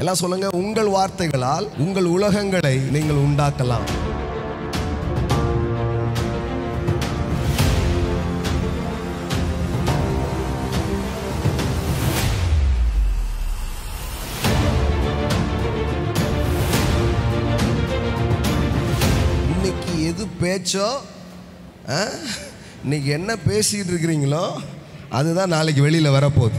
எல்லாம் சொல்லுங்க உங்கள் வார்த்தைகளால் உங்கள் உலகங்களை நீங்கள் உண்டாக்கலாம் இன்னைக்கு எது பேச்சோ ஆ? இன்னைக்கு என்ன பேசிட்டு இருக்கிறீங்களோ அதுதான் நாளைக்கு வெளியில் வரப்போகுது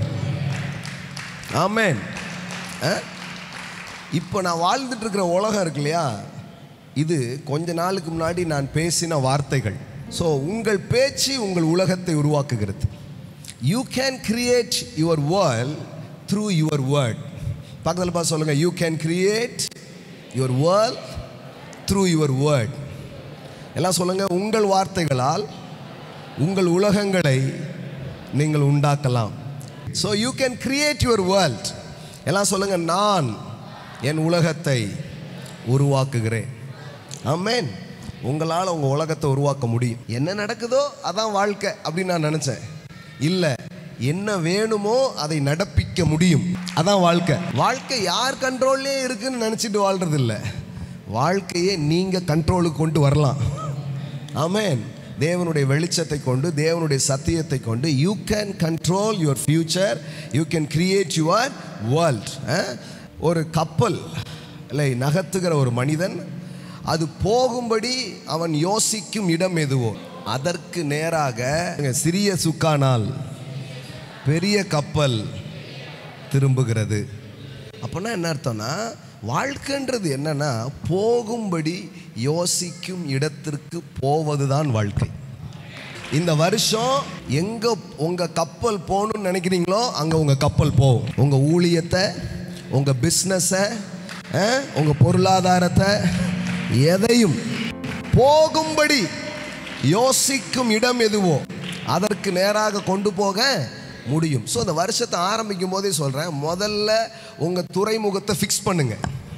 ஆமேன் ஆ? இப்போ நான் வாழ்ந்துட்டு இருக்கிற உலகம் இருக்கு இல்லையா இது கொஞ்ச நாளுக்கு முன்னாடி நான் பேசின வார்த்தைகள் ஸோ உங்கள் பேச்சு உங்கள் உலகத்தை உருவாக்குகிறது you can create your world through your word பக்கத்தில் பார்த்து சொல்லுங்கள் you can create your world through your word எல்லாம் சொல்லுங்கள் உங்கள் வார்த்தைகளால் உங்கள் உலகங்களை நீங்கள் உண்டாக்கலாம் so you can create your world எல்லாம் சொல்லுங்கள் நான் என் உலகத்தை உருவாக்குகிறேன் ஆமேன் உங்களால் உங்கள் உலகத்தை உருவாக்க முடியும் என்ன நடக்குதோ அதான் வாழ்க்கை அப்படின்னு நான் நினச்சேன் இல்லை என்ன வேணுமோ அதை நடப்பிக்க முடியும் அதான் வாழ்க்கை வாழ்க்கை யார் கண்ட்ரோல்லே இருக்குன்னு நினச்சிட்டு வாழ்றது இல்லை வாழ்க்கையை நீங்கள் கண்ட்ரோலுக்கு கொண்டு வரலாம் ஆமேன் தேவனுடைய வெளிச்சத்தை கொண்டு தேவனுடைய சத்தியத்தை கொண்டு you can control your future you can create your world ஒரு கப்பல் இல்லை நகர்த்துகிற ஒரு மனிதன் அது போகும்படி அவன் யோசிக்கும் இடம் எதுவோ அதற்கு நேராக சிறிய சுக்கானால் பெரிய கப்பல் திரும்புகிறது அப்போனா என்ன அர்த்தம்னா வாழ்க்கைன்றது என்னன்னா போகும்படி யோசிக்கும் இடத்திற்கு போவதுதான் வாழ்க்கை இந்த வருஷம் எங்க உங்க கப்பல் போகணும்னு நினைக்கிறீங்களோ அங்க உங்க கப்பல் போகும் உங்க ஊழியத்தை உங்க பிஸ்னஸை உங்க பொருளாதாரத்தை எதையும் போகும்படி யோசிக்கும் இடம் எதுவோ அதற்கு நேராக கொண்டு போக முடியும் ஸோ இந்த வருஷத்தை ஆரம்பிக்கும் போதே சொல்கிறேன் முதல்ல உங்கள் துறைமுகத்தை ஃபிக்ஸ் பண்ணுங்க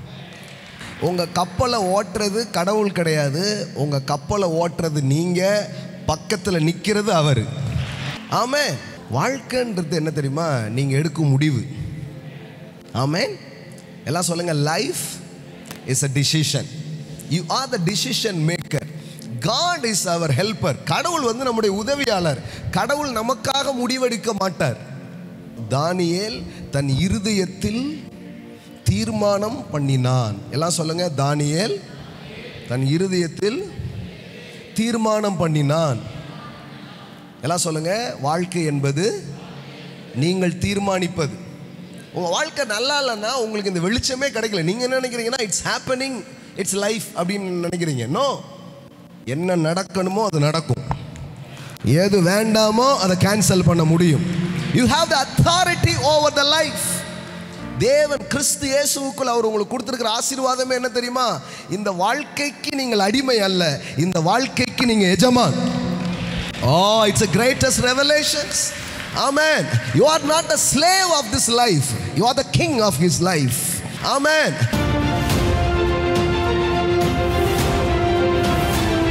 உங்கள் கப்பலை ஓட்டுறது கடவுள் கிடையாது உங்கள் கப்பலை ஓட்டுறது நீங்கள் பக்கத்தில் நிற்கிறது அவர் ஆமே வாழ்க்கைன்றது என்ன தெரியுமா நீங்கள் எடுக்கும் முடிவு ஆமேன் எல்லாம் சொல்லுங்கள் life is a decision you are the decision maker God is our helper கடவுள் வந்து நம்முடைய உதவியாளர் கடவுள் நமக்காக முடிவெடுக்க மாட்டார் தானியேல் தன் இருதயத்தில் தீர்மானம் பண்ணினான் எல்லாம் சொல்லுங்க தானியேல் தன் இருதயத்தில் தீர்மானம் பண்ணினான் எல்லாம் சொல்லுங்க வாழ்க்கை என்பது நீங்கள் தீர்மானிப்பது உங்கள் வாழ்க்கை நல்லா இல்லைன்னா உங்களுக்கு இந்த வெளிச்சமே கிடைக்கல நீங்கள் என்ன நினைக்கிறீங்கன்னா இட்ஸ் ஹேப்பனிங் இட்ஸ் லைஃப் அப்படின்னு நினைக்கிறீங்க நோ என்ன நடக்கணுமோ அது நடக்கும் எது வேண்டாமோ அதை கேன்சல் பண்ண முடியும் you have the authority over the life தேவன் கிறிஸ்து இயேசுவுக்குள் அவர் உங்களுக்கு கொடுத்துருக்கிற ஆசீர்வாதமே என்ன தெரியுமா இந்த வாழ்க்கைக்கு நீங்கள் அடிமை அல்ல இந்த வாழ்க்கைக்கு நீங்க எஜமான் oh it's a greatest revelations amen you are not a slave of this life you are the king of his life amen